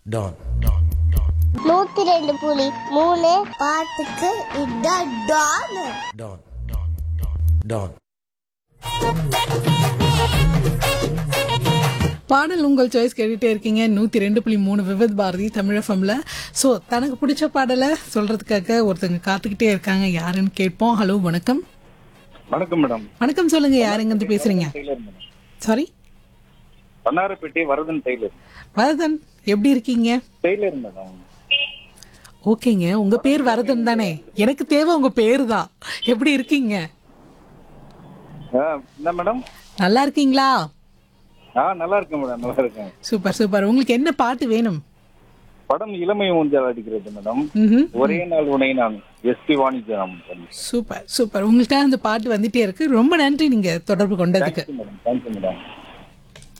Don நூத்தி ரெண்டு புலி மூணு பாட்டுக்கு இதான் டான் டான் டான் பாடல் உங்கள் சாய்ஸ் கேட்டுட்டே இருக்கீங்க நூற்றி ரெண்டு புள்ளி மூணு விவித் பாரதி தமிழ் எஃப்எம்ல ஸோ தனக்கு பிடிச்ச பாடலை சொல்றதுக்காக ஒருத்தங்க காத்துக்கிட்டே இருக்காங்க யாருன்னு கேட்போம் ஹலோ வணக்கம் வணக்கம் மேடம் வணக்கம் சொல்லுங்க யாருங்க இருந்து பேசுறீங்க tailor madam sorry Bannarappettai Varadhan tailor Varadhan எப்படி இருக்கீங்க டெய்லர் மேடம் ஓகேங்க உங்க பேர் வரதன் தானே எனக்கு தேவை உங்க பேர் தான் எப்படி இருக்கீங்க ஆ, என்ன மேடம் நல்லா இருக்கீங்களா ஆ நல்லா இருக்கேன் மேடம் நல்லா இருக்கேன் சூப்பர் சூப்பர் உங்களுக்கு என்ன பாட்டு வேணும் படம் இளமை ஊஞ்சல் அடிக்கிறது மேடம் ம்ஹும். ஒரே நாள் உனை நான் எஸ்பி வாணிஜம் சூப்பர் சூப்பர் உங்கள்கிட்ட அந்த பாட்டு வந்துட்டே இருக்கு ரொம்ப நன்றி நீங்க தொடர்பு கொண்டதுக்கு தேங்க்யூ மேடம் தேங்க்யூ மேடம்